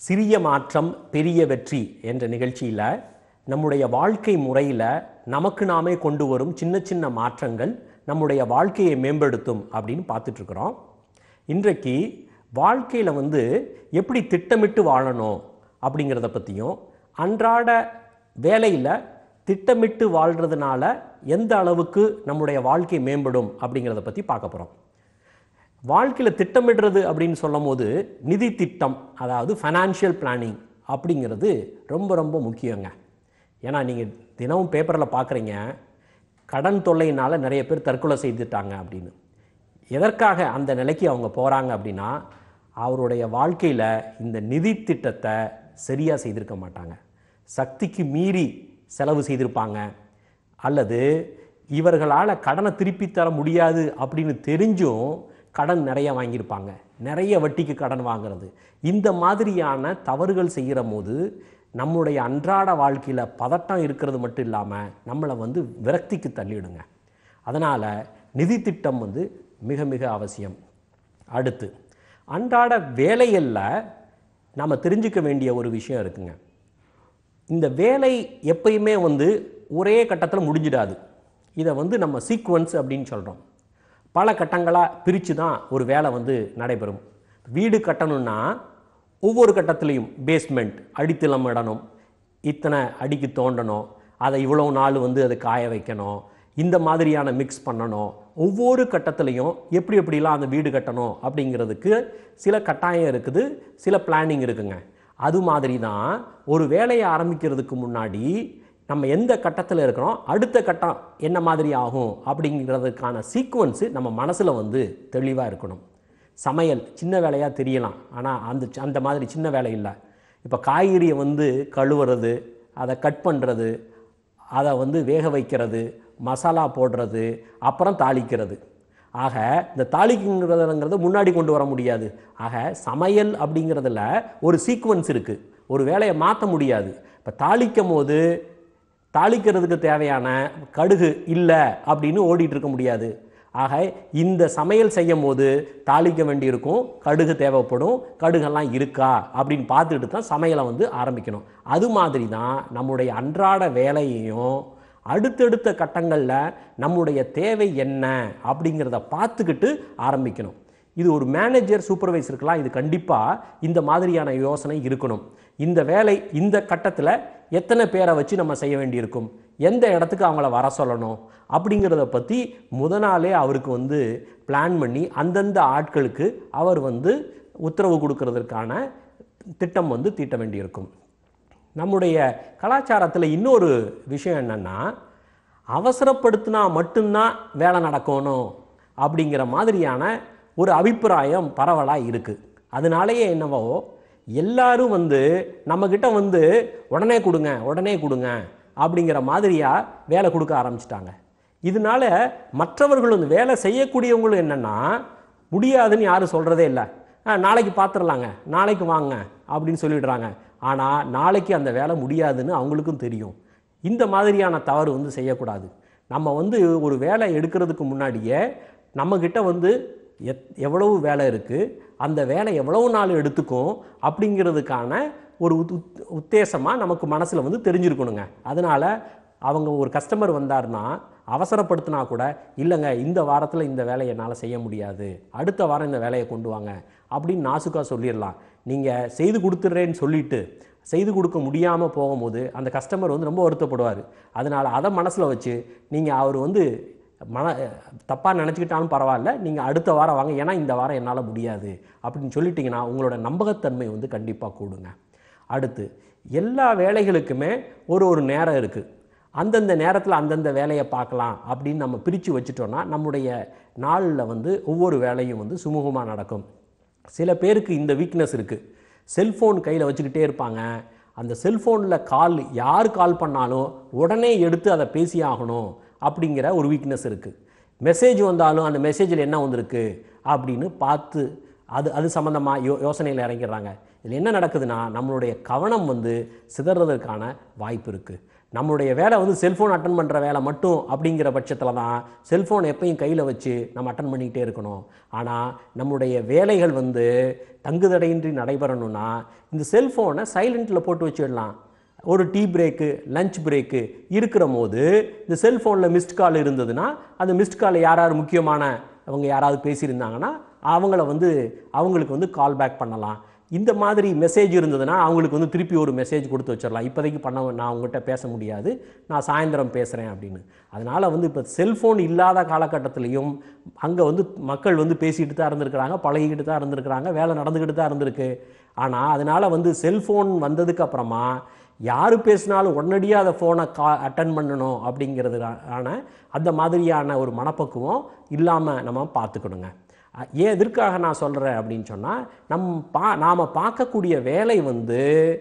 சிறிய மாற்றம் பெரிய வெற்றி என்ற நிகழ்ச்சியில் நம்முடைய வாழ்க்கை முறையில் நமக்கு நாமே கொண்டு வரும் சின்ன சின்ன மாற்றங்கள் நம்முடைய வாழ்க்கையை மேம்படுத்தும் அப்படின்னு பார்த்துட்டு இருக்கிறோம் இன்றைக்கு வாழ்க்கையில் வந்து எப்படி திட்டமிட்டு வாழணும் அப்படிங்கிறத பற்றியும் அன்றாட வேலையில் திட்டமிட்டு வாழ்கிறதுனால எந்த அளவுக்கு நம்முடைய வாழ்க்கை மேம்படும் அப்படிங்கிறத பற்றி பார்க்க போகிறோம் வாழ்க்கையில் திட்டமிடுறது அப்படின்னு சொல்லும் போது நிதி திட்டம் அதாவது ஃபைனான்ஷியல் பிளானிங் அப்படிங்கிறது ரொம்ப ரொம்ப முக்கியங்க ஏன்னா நீங்கள் தினமும் பேப்பரில் பார்க்குறீங்க கடன் தொல்லையினால் நிறைய பேர் தற்கொலை செய்துட்டாங்க அப்படின்னு எதற்காக அந்த நிலைக்கு அவங்க போகிறாங்க அப்படின்னா அவருடைய வாழ்க்கையில் இந்த நிதி திட்டத்தை சரியாக செய்திருக்க மாட்டாங்க சக்திக்கு மீறி செலவு செய்திருப்பாங்க அல்லது இவர்களால் கடனை திருப்பி தர முடியாது அப்படின்னு தெரிஞ்சும் கடன் நிறைய வாங்கியிருப்பாங்க நிறைய வட்டிக்கு கடன் வாங்குறது இந்த மாதிரியான தவறுகள் செய்கிற போது நம்முடைய அன்றாட வாழ்க்கையில் பதட்டம் இருக்கிறது மட்டும் இல்லாமல் நம்மளை வந்து விரக்திக்கு தள்ளிடுங்க அதனால் நிதி திட்டம் வந்து மிக மிக அவசியம் அடுத்து அன்றாட வேலைகளில் நாம் தெரிஞ்சுக்க வேண்டிய ஒரு விஷயம் இருக்குங்க இந்த வேலை எப்பயுமே வந்து ஒரே கட்டத்தில் முடிஞ்சிடாது இதை வந்து நம்ம சீக்வன்ஸ் அப்படின்னு சொல்கிறோம் பல கட்டங்களாக பிரித்து தான் ஒரு வேலை வந்து நடைபெறும் வீடு கட்டணும்னா ஒவ்வொரு கட்டத்துலேயும் பேஸ்மெண்ட் அடித்தளம் இடணும் இத்தனை அடிக்கு தோண்டணும் அதை இவ்வளோ நாள் வந்து அதை காய வைக்கணும் இந்த மாதிரியான மிக்ஸ் பண்ணணும் ஒவ்வொரு கட்டத்துலேயும் எப்படி எப்படிலாம் அந்த வீடு கட்டணும் அப்படிங்கிறதுக்கு சில கட்டாயம் இருக்குது சில பிளானிங் இருக்குங்க அது மாதிரி தான் ஒரு வேலையை ஆரம்பிக்கிறதுக்கு முன்னாடி நம்ம எந்த கட்டத்தில் இருக்கிறோம் அடுத்த கட்டம் என்ன மாதிரி ஆகும் அப்படிங்கிறதுக்கான சீக்வன்ஸு நம்ம மனசில் வந்து தெளிவாக இருக்கணும் சமையல் சின்ன வேலையாக தெரியலாம் ஆனால் அந்த அந்த மாதிரி சின்ன வேலை இல்லை இப்போ காய்கறியை வந்து கழுவுறது அதை கட் பண்ணுறது அதை வந்து வேக வைக்கிறது மசாலா போடுறது அப்புறம் தாளிக்கிறது ஆக இந்த தாளிக்குங்கிறதுங்கிறத முன்னாடி கொண்டு வர முடியாது ஆக சமையல் அப்படிங்கிறதுல ஒரு சீக்வன்ஸ் இருக்குது ஒரு வேலையை மாற்ற முடியாது இப்போ தாளிக்கும் போது தாளிக்கிறதுக்கு தேவையான கடுகு இல்லை அப்படின்னு ஓடிட்டு இருக்க முடியாது ஆக இந்த சமையல் செய்யும் போது தாளிக்க வேண்டியிருக்கும் கடுகு தேவைப்படும் கடுகெல்லாம் இருக்கா அப்படின்னு பார்த்துட்டு தான் சமையலை வந்து ஆரம்பிக்கணும் அது மாதிரி தான் நம்முடைய அன்றாட வேலையையும் அடுத்தடுத்த கட்டங்களில் நம்முடைய தேவை என்ன அப்படிங்கிறத பார்த்துக்கிட்டு ஆரம்பிக்கணும் இது ஒரு மேனேஜர் சூப்பர்வைசருக்கெல்லாம் இது கண்டிப்பாக இந்த மாதிரியான யோசனை இருக்கணும் இந்த வேலை இந்த கட்டத்தில் எத்தனை பேரை வச்சு நம்ம செய்ய வேண்டியிருக்கும் எந்த இடத்துக்கு அவங்கள வர சொல்லணும் அப்படிங்கிறத பற்றி முத நாளே அவருக்கு வந்து பிளான் பண்ணி அந்தந்த ஆட்களுக்கு அவர் வந்து உத்தரவு கொடுக்கறதற்கான திட்டம் வந்து தீட்ட வேண்டியிருக்கும் நம்முடைய கலாச்சாரத்தில் இன்னொரு விஷயம் என்னென்னா அவசரப்படுத்தினா மட்டும்தான் வேலை நடக்கணும் அப்படிங்கிற மாதிரியான ஒரு அபிப்பிராயம் பரவலாக இருக்குது அதனாலேயே என்னவோ எல்லாரும் வந்து நம்மக்கிட்ட வந்து உடனே கொடுங்க உடனே கொடுங்க அப்படிங்கிற மாதிரியாக வேலை கொடுக்க ஆரம்பிச்சிட்டாங்க இதனால மற்றவர்களும் இந்த வேலை செய்யக்கூடியவங்களும் என்னென்னா முடியாதுன்னு யாரும் சொல்கிறதே இல்லை "ஆ, நாளைக்கு பார்த்துடலாங்க நாளைக்கு வாங்க அப்படின்னு சொல்லிடுறாங்க ஆனால் நாளைக்கு அந்த வேலை முடியாதுன்னு அவங்களுக்கும் தெரியும் இந்த மாதிரியான தவறு வந்து செய்யக்கூடாது நம்ம வந்து ஒரு வேலை எடுக்கிறதுக்கு முன்னாடியே நம்மக்கிட்ட வந்து எத் எவ்வளவு வேலை இருக்குது அந்த வேலை எவ்வளவு நாள் எடுத்துக்கும் அப்படிங்கிறதுக்கான ஒரு உத் உத் உத்தேசமாக நமக்கு மனசில் வந்து தெரிஞ்சிருக்கணுங்க அதனால் அவங்க ஒரு கஸ்டமர் வந்தாருன்னா அவசரப்படுத்தினா கூட இல்லைங்க இந்த வாரத்தில் இந்த வேலையை என்னால் செய்ய முடியாது அடுத்த வாரம் இந்த வேலையை கொண்டு வாங்க அப்படின்னு நாசுக்காக சொல்லிடலாம் நீங்கள் செய்து கொடுத்துட்றேன்னு சொல்லிட்டு செய்து கொடுக்க முடியாமல் போகும்போது அந்த கஸ்டமர் வந்து ரொம்ப வருத்தப்படுவார் அதனால் அதை மனசில் வச்சு நீங்கள் அவர் வந்து மன தப்பாக நினச்சிக்கிட்டாலும் பரவாயில்ல நீங்கள் அடுத்த வாரம் வாங்க ஏன்னா இந்த வாரம் என்னால் முடியாது அப்படின்னு சொல்லிட்டீங்கன்னா உங்களோட நம்பகத்தன்மை வந்து கண்டிப்பாக கூடுங்க அடுத்து எல்லா வேலைகளுக்குமே ஒரு ஒரு நேரம் இருக்குது அந்தந்த நேரத்தில் அந்தந்த வேலையை பார்க்கலாம் அப்படின்னு நம்ம பிரித்து வச்சுட்டோன்னா நம்முடைய நாளில் வந்து ஒவ்வொரு வேலையும் வந்து சுமூகமாக நடக்கும் சில பேருக்கு இந்த வீக்னஸ் இருக்குது செல்ஃபோன் கையில் வச்சுக்கிட்டே இருப்பாங்க அந்த செல்ஃபோனில் கால் யார் கால் பண்ணாலும் உடனே எடுத்து அதை பேசி ஆகணும் அப்படிங்கிற ஒரு வீக்னஸ் இருக்குது மெசேஜ் வந்தாலும் அந்த மெசேஜில் என்ன வந்திருக்கு அப்படின்னு பார்த்து அது அது சம்மந்தமாக யோ யோசனையில் இறங்கிடுறாங்க இதில் என்ன நடக்குதுன்னா நம்மளுடைய கவனம் வந்து சிதறதற்கான வாய்ப்பு இருக்குது நம்மளுடைய வேலை வந்து செல்ஃபோன் அட்டன் பண்ணுற வேலை மட்டும் அப்படிங்கிற பட்சத்தில் தான் செல்ஃபோன் எப்பயும் கையில் வச்சு நம்ம அட்டன் பண்ணிக்கிட்டே இருக்கணும் ஆனால் நம்முடைய வேலைகள் வந்து தங்குதடையின்றி நடைபெறணும்னா இந்த செல்ஃபோனை சைலண்ட்டில் போட்டு வச்சிடலாம் ஒரு டீ பிரேக்கு லஞ்ச் பிரேக்கு இருக்கிற போது இந்த செல்ஃபோனில் மிஸ்ட் கால் இருந்ததுன்னா அந்த மிஸ்ட் காலை யார் யார் முக்கியமான அவங்க யாராவது பேசியிருந்தாங்கன்னா அவங்கள வந்து அவங்களுக்கு வந்து கால் பேக் பண்ணலாம் இந்த மாதிரி மெசேஜ் இருந்ததுன்னா அவங்களுக்கு வந்து திருப்பி ஒரு மெசேஜ் கொடுத்து வச்சிடலாம் இப்போதைக்கு பண்ண நான் உங்கள்கிட்ட பேச முடியாது நான் சாயந்தரம் பேசுகிறேன் அப்படின்னு அதனால் வந்து இப்போ செல்ஃபோன் இல்லாத காலகட்டத்திலையும் அங்கே வந்து மக்கள் வந்து பேசிக்கிட்டு தான் இருந்திருக்கிறாங்க பழகிக்கிட்டு தான் இருந்திருக்கிறாங்க வேலை நடந்துக்கிட்டு தான் இருந்திருக்கு ஆனால் அதனால் வந்து செல்ஃபோன் வந்ததுக்கு அப்புறமா யார் பேசினாலும் உடனடியாக அதை ஃபோனை கா அட்டன் பண்ணணும் அப்படிங்கிறதுக்கான அந்த மாதிரியான ஒரு மனப்பக்குவம் இல்லாமல் நம்ம பார்த்துக்கணுங்க அ- ஏன் எதற்காக நான் சொல்கிறேன் அப்படின்னு சொன்னால் நம் பா நாம் பார்க்கக்கூடிய வேலை வந்து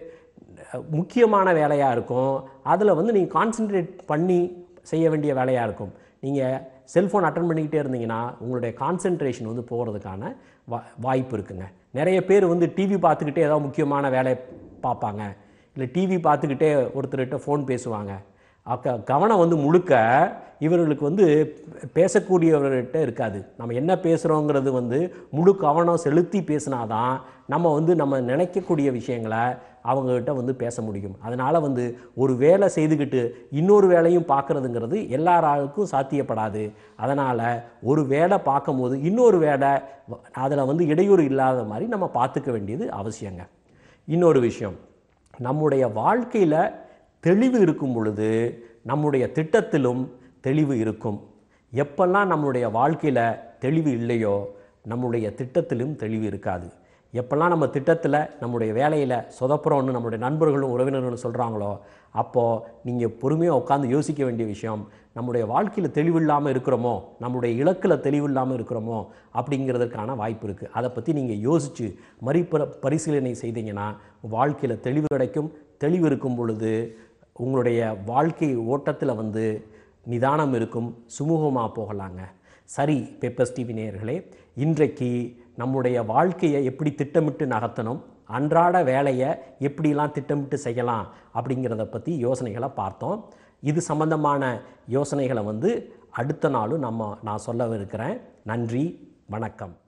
அஹ், முக்கியமான வேலையாக இருக்கும் அதில் வந்து நீங்கள் கான்சென்ட்ரேட் பண்ணி செய்ய வேண்டிய வேலையாக இருக்கும் நீங்கள் செல்ஃபோன் அட்டன் பண்ணிக்கிட்டே இருந்தீங்கன்னா உங்களுடைய கான்சென்ட்ரேஷன் வந்து போகிறதுக்கான வா வாய்ப்பு இருக்குங்க நிறைய பேர் வந்து டிவி பார்த்துக்கிட்டே ஏதாவது முக்கியமான வேலையை பார்ப்பாங்க இல்லை டிவி பார்த்துக்கிட்டே ஒருத்தர்கிட்ட ஃபோன் பேசுவாங்க அக்க கவனம் வந்து முழுக்க இவர்களுக்கு வந்து பேசக்கூடியவர்கிட்ட இருக்காது நம்ம என்ன பேசுகிறோங்கிறது வந்து முழு கவனம் செலுத்தி பேசினாதான் நம்ம வந்து நம்ம நினைக்கக்கூடிய விஷயங்களை அவங்கக்கிட்ட வந்து பேச முடியும் அதனால் வந்து ஒரு வேலை செய்துக்கிட்டு இன்னொரு வேலையும் பார்க்குறதுங்கிறது எல்லாராருக்கும் சாத்தியப்படாது அதனால் ஒரு வேலை பார்க்கும்போது இன்னொரு வேலை அதில் வந்து இடையூறு இல்லாத மாதிரி நம்ம பார்த்துக்க வேண்டியது அவசியங்க இன்னொரு விஷயம் நம்முடைய வாழ்க்கையில் தெளிவு இருக்கும் பொழுது நம்முடைய திட்டத்திலும் தெளிவு இருக்கும் எப்பெல்லாம் நம்முடைய வாழ்க்கையில் தெளிவு இல்லையோ நம்முடைய திட்டத்திலும் தெளிவு இருக்காது எப்பெல்லாம் நம்ம திட்டத்தில் நம்முடைய வேலையில் சொதப்புறோன்னு நம்முடைய நண்பர்களும் உறவினர்களும் சொல்கிறாங்களோ அப்போது நீங்கள் பொறுமையாக உட்காந்து யோசிக்க வேண்டிய விஷயம் நம்முடைய வாழ்க்கையில் தெளிவில்லாமல் இருக்கிறோமோ நம்முடைய இலக்கில் தெளிவில்லாமல் இருக்கிறோமோ அப்படிங்கிறதுக்கான வாய்ப்பு இருக்குது அதை பற்றி நீங்கள் யோசித்து மறுப பரிசீலனை செய்தீங்கன்னா வாழ்க்கையில் தெளிவு கிடைக்கும் தெளிவு இருக்கும் பொழுது உங்களுடைய வாழ்க்கை ஓட்டத்தில் வந்து நிதானம் இருக்கும் சுமூகமாக போகலாங்க சரி பெப்பர்ஸ் டிவி நேயர்களே இன்றைக்கு நம்முடைய வாழ்க்கையை எப்படி திட்டமிட்டு நகர்த்தணும் அன்றாட வேலையை எப்படிலாம் திட்டமிட்டு செய்யலாம் அப்படிங்கிறத பற்றி யோசனைகளை பார்த்தோம் இது சம்பந்தமான யோசனைகளை வந்து அடுத்த நாளும் நம்ம நான் சொல்லவிருக்கிறேன் நன்றி வணக்கம்